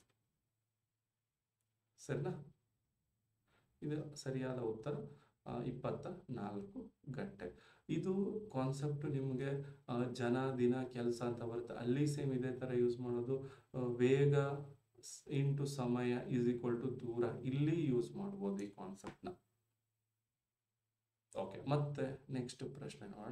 ಸರಿನಾ ಇದು ಸರಿಯಾದ ಉತ್ತರ ಆ, ಇಪ್ಪತ್ತ ನಾಲ್ಕು ಗಂಟೆ ಇದು ಕಾನ್ಸೆಪ್ಟ್ ನಿಮಗೆ ಆ, ಜನ ದಿನ ಕೆಲಸ ಅಂತ ಬರುತ್ತೆ ಅಲ್ಲಿ ಸೇಮ್ ಇದೇ ಥರ ಯೂಸ್ ಮಾಡೋದು ಆ, ವೇಗ ಇಂಟು ಸಮಯ ಈಸ್ ಈಕ್ವಲ್ ಟು ದೂರ ಇಲ್ಲಿ ಯೂಸ್ ಮಾಡ್ಬೋದು ಈ ಕಾನ್ಸೆಪ್ಟ್ನ ಓಕೆ ಮತ್ತೆ ನೆಕ್ಸ್ಟ್ ಪ್ರಶ್ನೆ ನೋಡೋಣ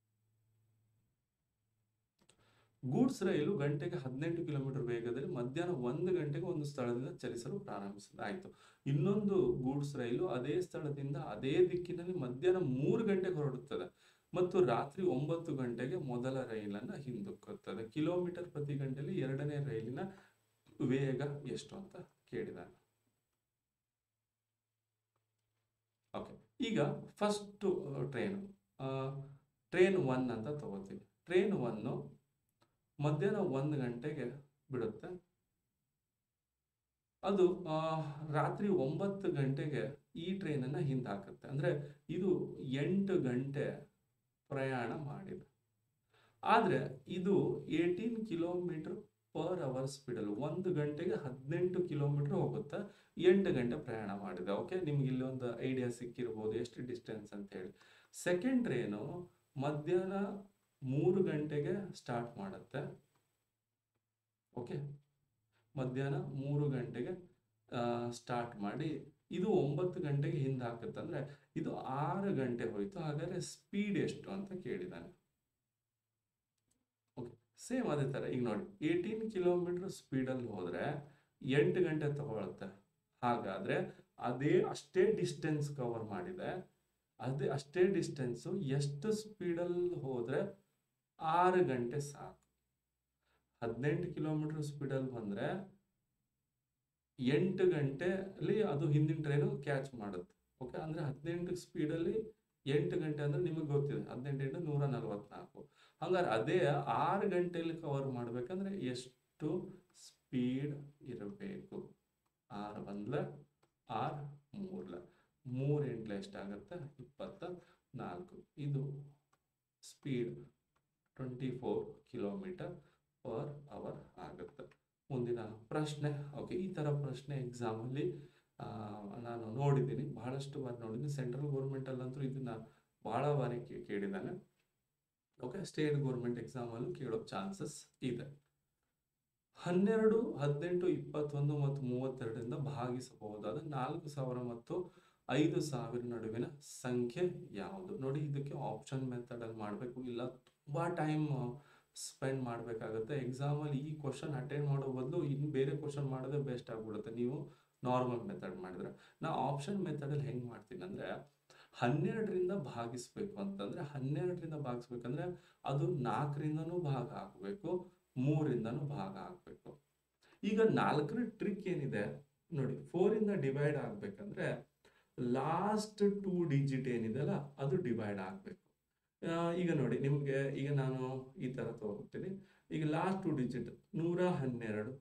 ಗೂಡ್ಸ್ ರೈಲು ಗಂಟೆಗೆ ಹದಿನೆಂಟು ಕಿಲೋಮೀಟರ್ ವೇಗದಲ್ಲಿ ಮಧ್ಯಾಹ್ನ ಒಂದು ಗಂಟೆಗೆ ಒಂದು ಸ್ಥಳದಿಂದ ಚಲಿಸಲು ಪ್ರಾರಂಭಿಸಿದೆ ಆಯಿತು ಇನ್ನೊಂದು ಗೂಡ್ಸ್ ರೈಲು ಅದೇ ಸ್ಥಳದಿಂದ ಅದೇ ದಿಕ್ಕಿನಲ್ಲಿ ಮಧ್ಯಾಹ್ನ ಮೂರು ಗಂಟೆಗೆ ಹೊರಡುತ್ತದೆ ಮತ್ತು ರಾತ್ರಿ ಒಂಬತ್ತು ಗಂಟೆಗೆ ಮೊದಲ ರೈಲನ್ನು ಹಿಂದಕ್ಕುತ್ತದೆ ಕಿಲೋಮೀಟರ್ ಪ್ರತಿ ಗಂಟೆಯಲ್ಲಿ ಎರಡನೇ ರೈಲಿನ ವೇಗ ಎಷ್ಟು ಅಂತ ಕೇಳಿದಾನೆ ಓಕೆ ಈಗ ಫಸ್ಟ್ ಟ್ರೈನ್ ಟ್ರೈನ್ ಒನ್ ಅಂತ ತಗೋತೀವಿ ಟ್ರೈನ್ ಒನ್ನು ಮಧ್ಯಾಹ್ನ ಒಂದು ಗಂಟೆಗೆ ಬಿಡುತ್ತೆ ಅದು ಆ, ರಾತ್ರಿ ಒಂಬತ್ತು ಗಂಟೆಗೆ ಈ ಟ್ರೈನನ್ನು ಹಿಂದೆ ಹಾಕುತ್ತೆ ಅಂದರೆ ಇದು ಎಂಟು ಗಂಟೆ ಪ್ರಯಾಣ ಮಾಡಿದೆ ಆದರೆ ಇದು ಏಯ್ಟೀನ್ ಕಿಲೋಮೀಟರ್ ಪರ್ ಅವರ್ ಸ್ಪೀಡಲ್ಲಿ ಒಂದು ಗಂಟೆಗೆ ಹದಿನೆಂಟು ಕಿಲೋಮೀಟರ್ ಹೋಗುತ್ತೆ ಎಂಟು ಗಂಟೆ ಪ್ರಯಾಣ ಮಾಡಿದೆ ಓಕೆ ನಿಮ್ಗೆ ಇಲ್ಲಿ ಒಂದು ಐಡಿಯಾ ಸಿಕ್ಕಿರ್ಬೋದು ಎಷ್ಟು ಡಿಸ್ಟೆನ್ಸ್ ಅಂತ ಹೇಳಿ ಸೆಕೆಂಡ್ ಟ್ರೈನು ಮಧ್ಯಾಹ್ನ ಮೂರು ಗಂಟೆಗೆ ಸ್ಟಾರ್ಟ್ ಮಾಡುತ್ತೆ ಓಕೆ ಮಧ್ಯಾಹ್ನ ಮೂರು ಗಂಟೆಗೆ ಸ್ಟಾರ್ಟ್ ಮಾಡಿ ಇದು ಒಂಬತ್ತು ಗಂಟೆಗೆ ಹಿಂದೆ ಹಾಕುತ್ತೆ ಅಂದರೆ ಇದು ಆರು ಗಂಟೆ ಹೋಯಿತು ಹಾಗಾದರೆ ಸ್ಪೀಡ್ ಎಷ್ಟು ಅಂತ ಕೇಳಿದ್ದಾನೆ ಓಕೆ ಸೇಮ್ ಅದೇ ಥರ ಈಗ ನೋಡಿ ಏಯ್ಟೀನ್ ಕಿಲೋಮೀಟರ್ ಸ್ಪೀಡಲ್ಲಿ ಹೋದರೆ ಎಂಟು ಗಂಟೆ ತಗೊಳುತ್ತೆ ಹಾಗಾದರೆ ಅದೇ ಅಷ್ಟೇ ಡಿಸ್ಟೆನ್ಸ್ ಕವರ್ ಮಾಡಿದೆ ಅದೇ ಅಷ್ಟೇ ಡಿಸ್ಟೆನ್ಸು ಎಷ್ಟು ಸ್ಪೀಡಲ್ಲಿ ಹೋದರೆ ಆರು ಗಂಟೆ ಸಾಕು ಹದಿನೆಂಟು ಕಿಲೋಮೀಟರ್ ಸ್ಪೀಡಲ್ಲಿ ಬಂದರೆ ಎಂಟು ಗಂಟೆಯಲ್ಲಿ ಅದು ಹಿಂದಿನ ಟ್ರೈನು ಕ್ಯಾಚ್ ಮಾಡುತ್ತೆ ಓಕೆ ಅಂದರೆ ಹದಿನೆಂಟು ಸ್ಪೀಡಲ್ಲಿ ಎಂಟು ಗಂಟೆ ಅಂದರೆ ನಿಮಗೆ ಗೊತ್ತಿದೆ ಹದಿನೆಂಟು ಎಂಟು ನೂರ ನಲವತ್ನಾಲ್ಕು ಹಂಗಾರೆ ಅದೇ ಆರು ಗಂಟೆಯಲ್ಲಿ ಕವರ್ ಮಾಡಬೇಕಂದ್ರೆ ಎಷ್ಟು ಸ್ಪೀಡ್ ಇರಬೇಕು ಆರು ಬಂದ್ಲೆ ಆರು ಮೂರ್ಲೆ ಮೂರು ಎಂಟ್ಲೆ ಎಷ್ಟಾಗುತ್ತೆ ಇಪ್ಪತ್ತ ನಾಲ್ಕು ಇದು speed twenty four kilometre per hour ಆಗುತ್ತೆ ಮುಂದಿನ ಪ್ರಶ್ನೆ ಓಕೆ ಈ ಥರ ಪ್ರಶ್ನೆ ಎಕ್ಸಾಮಲ್ಲಿ ನಾನು ನೋಡಿದ್ದೀನಿ ಬಹಳಷ್ಟು ಬಾರಿ ನೋಡಿದ್ದೀನಿ ಸೆಂಟ್ರಲ್ ಗೌರ್ಮೆಂಟಲ್ಲಂತೂ ಇದನ್ನ ಭಾಳ ಬಾರಿ ಕೇ- ಕೇಳಿದ್ದಾನೆ ಓಕೆ ಸ್ಟೇಟ್ ಗೌರ್ಮೆಂಟ್ ಎಕ್ಸಾಮಲ್ಲೂ ಕೇಳೋ ಚಾನ್ಸಸ್ ಇದೆ ಹನ್ನೆರಡು ಹದಿನೆಂಟು ಇಪ್ಪತ್ತೊಂದು ಮತ್ತು ಮೂವತ್ತೆರಡರಿಂದ ಭಾಗಿಸಬಹುದಾದ ನಾಲ್ಕು ಸಾವಿರ ಮತ್ತು ಐದು ಸಾವಿರ ನಡುವಿನ ಸಂಖ್ಯೆ ಯಾವುದು ನೋಡಿ ಇದಕ್ಕೆ ಆಪ್ಷನ್ ಮೆಥಡಲ್ಲಿ ಮಾಡಬೇಕು ಇಲ್ಲ ತುಂಬ ಟೈಮ್ ಸ್ಪೆಂಡ್ ಮಾಡಬೇಕಾಗುತ್ತೆ ಎಕ್ಸಾಮಲ್ಲಿ ಈ ಕ್ವಶನ್ ಅಟೆಂಡ್ ಮಾಡೋ ಬದಲು ಇನ್ನು ಬೇರೆ ಕ್ವಶನ್ ಮಾಡೋದೇ ಬೆಸ್ಟ್ ಆಗಿಬಿಡುತ್ತೆ ನೀವು ನಾರ್ಮಲ್ ಮೆಥಡ್ ಮಾಡಿದ್ರೆ ನಾ ಆಪ್ಷನ್ ಮೆಥಡಲ್ಲಿ ಹೆಂಗೆ ಮಾಡ್ತೀನಿ ಅಂದರೆ ಹನ್ನೆರಡರಿಂದ ಭಾಗಿಸ್ಬೇಕು ಅಂತಂದರೆ ಹನ್ನೆರಡರಿಂದ ಭಾಗಿಸ್ಬೇಕಂದ್ರೆ ಅದು ನಾಲ್ಕರಿಂದನೂ ಭಾಗ ಆಗಬೇಕು ಮೂರಿಂದನೂ ಭಾಗ ಆಗಬೇಕು ಈಗ ನಾಲ್ಕರ ಟ್ರಿಕ್ ಏನಿದೆ ನೋಡಿ ಫೋರಿಂದ ಡಿವೈಡ್ ಆಗಬೇಕಂದ್ರೆ ಲಾಸ್ಟ್ ಟೂ ಡಿಜಿಟ್ ಏನಿದೆಲ್ಲ ಅದು ಡಿವೈಡ್ ಆಗಬೇಕು ಈಗ ನೋಡಿ ನಿಮಗೆ ಈಗ ನಾನು ಈ ಥರ ತಗೋತೀನಿ ಈಗ ಲಾಸ್ಟ್ ಟು ಡಿಜಿಟ್ ನೂರ ಹನ್ನೆರಡು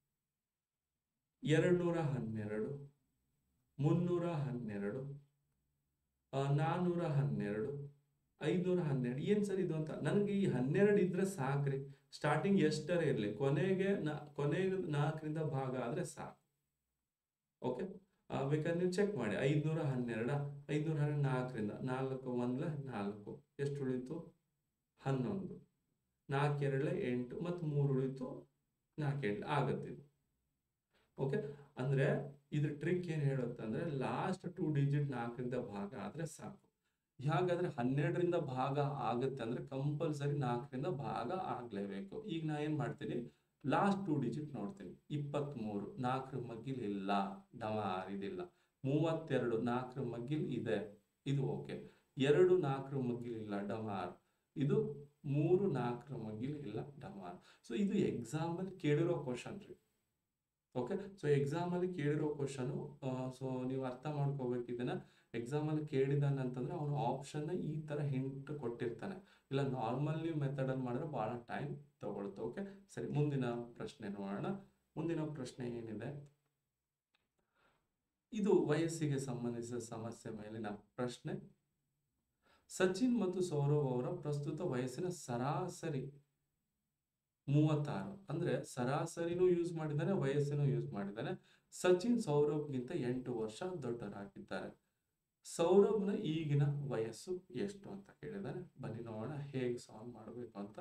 ಎರಡು ನೂರ ಹನ್ನೆರಡು ಮುನ್ನೂರ ಹನ್ನೆರಡು ನಾನ್ನೂರ ಹನ್ನೆರಡು ಐನೂರ ಹನ್ನೆರಡು ಏನು ಸರ್ ಇದು ಅಂತ ನನಗೆ ಈ ಹನ್ನೆರಡು ಇದ್ರೆ ಸಾಕ್ರಿ ಸ್ಟಾರ್ಟಿಂಗ್ ಎಷ್ಟರ ಇರಲಿ ಕೊನೆಗೆ ನಾ ಕೊನೆಗೆ ನಾಲ್ಕರಿಂದ ಭಾಗ ಆದರೆ ಸಾಕು ಓಕೆ ಬೇಕಾದ್ರೆ ನೀವು ಚೆಕ್ ಮಾಡಿ ಐದುನೂರ ಹನ್ನೆರಡ ಐದುನೂರ ಹನ್ನೆರಡು ನಾಲ್ಕರಿಂದ ನಾಲ್ಕು ಒಂದ್ಲ ನಾಲ್ಕು ಎಷ್ಟು ಉಳಿತು ಹನ್ನೊಂದು ನಾಲ್ಕೆರಡಲೆ ಎಂಟು ಮತ್ತು ಮೂರು ಉಳಿತು ನಾಲ್ಕೆರಡು ಆಗತ್ತೆ ಇದು ಓಕೆ ಅಂದ್ರೆ ಇದ್ರ ಟ್ರಿಕ್ ಏನು ಹೇಳುತ್ತೆ ಅಂದ್ರೆ ಲಾಸ್ಟ್ ಟೂ ಡಿಜಿಟ್ ನಾಲ್ಕರಿಂದ ಭಾಗ ಆದ್ರೆ ಸಾಕು ಹಾಗಾದ್ರೆ ಹನ್ನೆರಡರಿಂದ ಭಾಗ ಆಗುತ್ತೆ ಅಂದ್ರೆ ಕಂಪಲ್ಸರಿ ನಾಲ್ಕರಿಂದ ಭಾಗ ಆಗ್ಲೇಬೇಕು ಈಗ ನಾ ಏನ್ ಮಾಡ್ತೀನಿ ಲಾಸ್ಟ್ ಟೂ ಡಿಜಿಟ್ ನೋಡ್ತೀನಿ ಇಪ್ಪತ್ತ್ಮೂರು ನಾಲ್ಕರ ಮಗ್ಗಿಲ್ ಇಲ್ಲ ಡಮಾರ್ ಇದಿಲ್ಲ ಮೂವತ್ತೆರಡು ನಾಲ್ಕರ ಮಗ್ಗಿಲ್ ಇದೆ ಇದು ಓಕೆ ಎರಡು ನಾಲ್ಕರ ಮಗ್ಗಿಲ್ ಇಲ್ಲ ಡಮಾರ್ ಇದು ಮೂರು ನಾಲ್ಕರ ಮಗ್ಗಿಲ್ ಇಲ್ಲ ಡಮಾರ್ ಸೊ ಇದು ಎಕ್ಸಾಂಪಲ್ ಕೇಳಿರೋ ಕ್ವಶನ್ ರೀ ಓಕೆ ಸೊ ಎಕ್ಸಾಮಲ್ಲಿ ಕೇಳಿರೋ ಕ್ವಶನು ಸೊ ನೀವು ಅರ್ಥ ಮಾಡ್ಕೋಬೇಕು ಇದನ್ನ ಎಕ್ಸಾಮಲ್ಲಿ ಕೇಳಿದಾನಂತಂದ್ರೆ ಅವನು ಆಪ್ಷನ್ ಈ ಥರ ಹಿಂಟ್ ಕೊಟ್ಟಿರ್ತಾನೆ ಇಲ್ಲ ನಾರ್ಮಲ್ ನೀವು ಮೆಥಡಲ್ಲಿ ಮಾಡಿದ್ರೆ ಭಾಳ ಟೈಮ್ ತಗೊಳುತ್ತೆ ಓಕೆ ಸರಿ ಮುಂದಿನ ಪ್ರಶ್ನೆ ನೋಡೋಣ ಮುಂದಿನ ಪ್ರಶ್ನೆ ಏನಿದೆ ಇದು ವಯಸ್ಸಿಗೆ ಸಂಬಂಧಿಸಿದ ಸಮಸ್ಯೆ ಮೇಲಿನ ಪ್ರಶ್ನೆ ಸಚಿನ್ ಮತ್ತು ಸೌರವ್ ಅವರ ಪ್ರಸ್ತುತ ವಯಸ್ಸಿನ ಸರಾಸರಿ ಮೂವತ್ತಾರು ಅಂದ್ರೆ ಸರಾಸರಿನೂ ಯೂಸ್ ಮಾಡಿದ್ದಾನೆ ವಯಸ್ಸನ್ನು ಯೂಸ್ ಮಾಡಿದ್ದಾನೆ ಸಚಿನ್ ಸೌರಭ್ಗಿಂತ ಎಂಟು ವರ್ಷ ದೊಡ್ಡರಾಗಿದ್ದಾರೆ ಸೌರಭ್ನ ಈಗಿನ ವಯಸ್ಸು ಎಷ್ಟು ಅಂತ ಕೇಳಿದಾನೆ ಬನ್ನಿ ನೋಡೋಣ ಹೇಗೆ ಸಾಲ್ವ್ ಮಾಡಬೇಕು ಅಂತ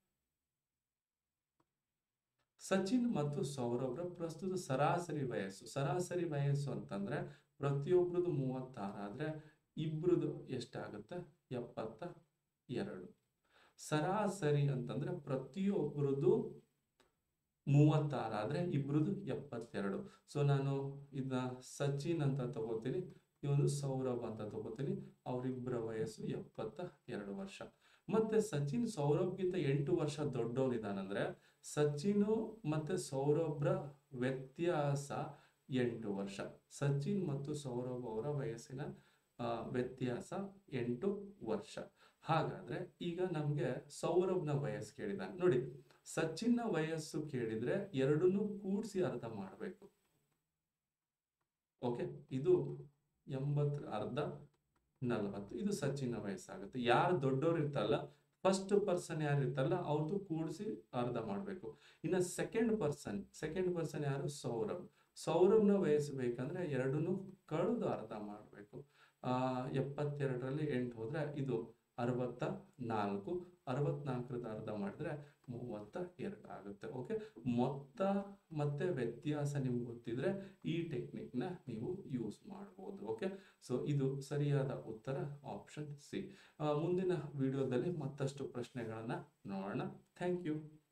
ಸಚಿನ್ ಮತ್ತು ಸೌರಭ್ರ ಪ್ರಸ್ತುತ ಸರಾಸರಿ ವಯಸ್ಸು ಸರಾಸರಿ ವಯಸ್ಸು ಅಂತಂದ್ರೆ ಪ್ರತಿಯೊಬ್ರದ್ದು ಮೂವತ್ತಾರು ಆದ್ರೆ ಇಬ್ರದ್ದು ಎಷ್ಟಾಗುತ್ತೆ ಎಪ್ಪತ್ತ ಎರಡು ಸರಾಸರಿ ಅಂತಂದ್ರೆ ಪ್ರತಿಯೊಬ್ಬರದು ಮೂವತ್ತಾರು ಆದ್ರೆ ಇಬ್ರದ್ದು ಎಪ್ಪತ್ತೆರಡು ಸೊ ನಾನು ಇದನ್ನ ಸಚಿನ್ ಅಂತ ತಗೋತೀನಿ ಇವನು ಸೌರಭ್ ಅಂತ ತಗೋತೀನಿ ಅವರಿಬ್ಬರ ವಯಸ್ಸು ಎಪ್ಪತ್ತ ಎರಡು ವರ್ಷ ಮತ್ತೆ ಸಚಿನ್ ಸೌರಭ್ಗಿಂತ ಎಂಟು ವರ್ಷ ದೊಡ್ಡವನಿದಾನಂದ್ರೆ ಸಚಿನ್ ಮತ್ತೆ ಸೌರಭ್ರ ವ್ಯತ್ಯಾಸ ಎಂಟು ವರ್ಷ ಸಚಿನ್ ಮತ್ತು ಸೌರಭ್ ಅವರ ವಯಸ್ಸಿನ ವ್ಯತ್ಯಾಸ ಎಂಟು ವರ್ಷ ಹಾಗಾದ್ರೆ ಈಗ ನಮ್ಗೆ ಸೌರಭ್ನ ವಯಸ್ಸು ಕೇಳಿದಾನೆ ನೋಡಿ ಸಚಿನ್ನ ವಯಸ್ಸು ಕೇಳಿದ್ರೆ ಎರಡನ್ನೂ ಕೂಡಿಸಿ ಅರ್ಧ ಮಾಡಬೇಕು ಓಕೆ ಇದು ಎಂಬತ್ತರ ಅರ್ಧ ನಲವತ್ತು ಇದು ಸಚಿನ್ನ ವಯಸ್ಸಾಗುತ್ತೆ ಯಾರು ದೊಡ್ಡವ್ರು ಇರ್ತಲ್ಲ ಫಸ್ಟ್ ಪರ್ಸನ್ ಯಾರು ಇರ್ತಲ್ಲ ಅವ್ರದ್ದು ಕೂಡಿಸಿ ಅರ್ಧ ಮಾಡಬೇಕು ಇನ್ನು ಸೆಕೆಂಡ್ ಪರ್ಸನ್ ಸೆಕೆಂಡ್ ಪರ್ಸನ್ ಯಾರು ಸೌರಭ್ ಸೌರಭ್ನ ವಯಸ್ಸು ಬೇಕಂದ್ರೆ ಎರಡನ್ನೂ ಕಳೆದು ಅರ್ಧ ಮಾಡಬೇಕು ಆ ಎಪ್ಪತ್ತೆರಡರಲ್ಲಿ ಎಂಟು ಹೋದ್ರೆ ಇದು ಅರವತ್ತ ನಾಲ್ಕು ಅರವತ್ನಾಲ್ಕರದ ಅರ್ಧ ಮಾಡಿದ್ರೆ ಮೂವತ್ತ ಎರಡು ಆಗುತ್ತೆ ಓಕೆ ಮೊತ್ತ ಮತ್ತೆ ವ್ಯತ್ಯಾಸ ನಿಮ್ಗೆ ಗೊತ್ತಿದ್ರೆ ಈ ಟೆಕ್ನಿಕ್ನ ನೀವು ಯೂಸ್ ಮಾಡ್ಬೋದು ಓಕೆ ಸೊ ಇದು ಸರಿಯಾದ ಉತ್ತರ ಆಪ್ಷನ್ ಸಿ ಮುಂದಿನ ವಿಡಿಯೋದಲ್ಲಿ ಮತ್ತಷ್ಟು ಪ್ರಶ್ನೆಗಳನ್ನ ನೋಡೋಣ ಥ್ಯಾಂಕ್ ಯು